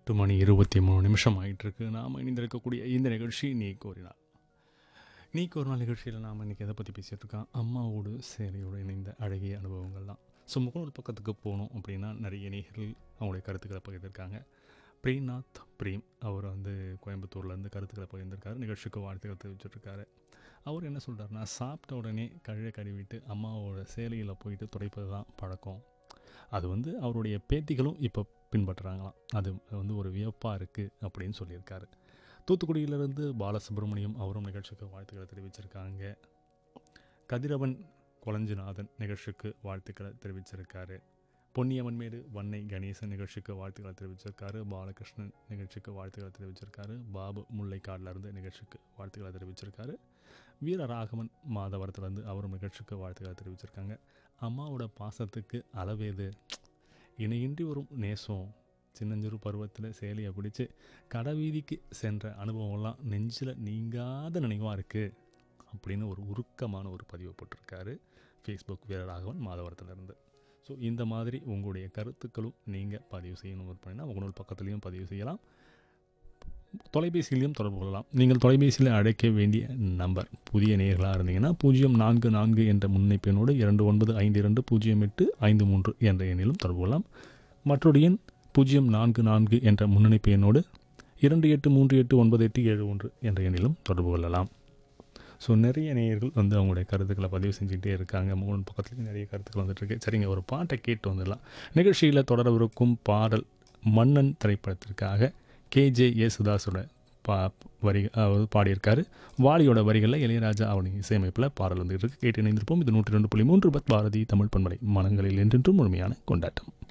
எட்டு மணி இருபத்தி மூணு நிமிஷம் ஆகிட்டுருக்கு நாம் இணைந்திருக்கக்கூடிய இந்த நிகழ்ச்சி நீ கோரினார் நீ கோரினால் நிகழ்ச்சியில் நாம் இன்றைக்கி எதை பற்றி பேசிகிட்டு இருக்கோம் அம்மாவோடு சேலையோடு இணைந்த அழகிய அனுபவங்கள் தான் ஸோ முகநூல் பக்கத்துக்கு போனோம் அப்படின்னா நிறைய நேர்கள் அவங்களுடைய கருத்துக்களை பகிர்ந்திருக்காங்க பிரேம்நாத் பிரேம் அவர் வந்து கோயம்புத்தூர்லேருந்து கருத்துக்களை பகிர்ந்திருக்காரு நிகழ்ச்சிக்கு வாழ்த்துக்கள் தெரிவிச்சிட்ருக்காரு அவர் என்ன சொல்கிறாருன்னா சாப்பிட்ட உடனே கழுவை கழுவிட்டு அம்மாவோட சேலையில் போயிட்டு துடைப்பது தான் பழக்கம் அது வந்து அவருடைய பேத்திகளும் இப்போ பின்பற்றுறாங்களாம் அது வந்து ஒரு வியப்பாக இருக்குது அப்படின்னு சொல்லியிருக்காரு தூத்துக்குடியிலிருந்து பாலசுப்ரமணியம் அவரும் நிகழ்ச்சிக்கு வாழ்த்துக்களை தெரிவிச்சிருக்காங்க கதிரவன் கொளஞ்சிநாதன் நிகழ்ச்சிக்கு வாழ்த்துக்களை தெரிவிச்சிருக்காரு பொன்னியம்மன்மேடு வன்னை கணேசன் நிகழ்ச்சிக்கு வாழ்த்துக்களை தெரிவிச்சிருக்காரு பாலகிருஷ்ணன் நிகழ்ச்சிக்கு வாழ்த்துக்களை தெரிவிச்சிருக்காரு பாபு முல்லைக்காட்டிலேருந்து நிகழ்ச்சிக்கு வாழ்த்துக்களை தெரிவிச்சிருக்காரு வீரராகவன் மாதவரத்துலேருந்து அவரும் நிகழ்ச்சிக்கு வாழ்த்துக்களை தெரிவிச்சிருக்காங்க அம்மாவோட பாசத்துக்கு அளவேது இணையின்றி வரும் நேசம் சின்னஞ்சிறு பருவத்தில் சேலையை பிடிச்சி கடைவீதிக்கு சென்ற அனுபவம்லாம் நெஞ்சில் நீங்காத நினைவாக இருக்குது அப்படின்னு ஒரு உருக்கமான ஒரு பதிவு போட்டிருக்காரு ஃபேஸ்புக் வீரராகவன் மாதவரத்துலேருந்து ஸோ இந்த மாதிரி உங்களுடைய கருத்துக்களும் நீங்கள் பதிவு செய்யணும் அப்படின்னா உங்களோட பக்கத்துலேயும் பதிவு செய்யலாம் தொலைபேசியிலையும் தொடர்பு கொள்ளலாம் நீங்கள் தொலைபேசியில் அழைக்க வேண்டிய நம்பர் புதிய நேர்களாக இருந்தீங்கன்னா பூஜ்ஜியம் நான்கு நான்கு என்ற முன்னைப்பெண்ணோடு இரண்டு ஒன்பது ஐந்து இரண்டு பூஜ்ஜியம் எட்டு ஐந்து மூன்று என்ற எண்ணிலும் தொடர்பு கொள்ளலாம் மற்றொரு எண் பூஜ்ஜியம் நான்கு நான்கு என்ற முன்னணிப்பு எண்ணோடு இரண்டு எட்டு மூன்று எட்டு ஒன்பது எட்டு ஏழு ஒன்று என்ற எண்ணிலும் தொடர்பு கொள்ளலாம் ஸோ நிறைய நேயர்கள் வந்து அவங்களுடைய கருத்துக்களை பதிவு செஞ்சுக்கிட்டே இருக்காங்க மூணு பக்கத்துலேயும் நிறைய கருத்துக்கள் வந்துட்டுருக்கு சரிங்க ஒரு பாட்டை கேட்டு வந்துடலாம் நிகழ்ச்சியில் தொடரவிருக்கும் பாடல் மன்னன் திரைப்படத்திற்காக கேஜே யேசுதாஸோட பா வரி அவர் பாடியிருக்காரு வாலியோட வரிகளில் இளையராஜா அவருடைய இசையமைப்பில் பாடல் வந்துகிட்டு இருக்கு கேட்டு இணைந்திருப்போம் இது நூற்றி ரெண்டு புள்ளி மூன்று பத் பாரதி தமிழ் பண்பலை மனங்களில் என்றென்றும் முழுமையான கொண்டாட்டம்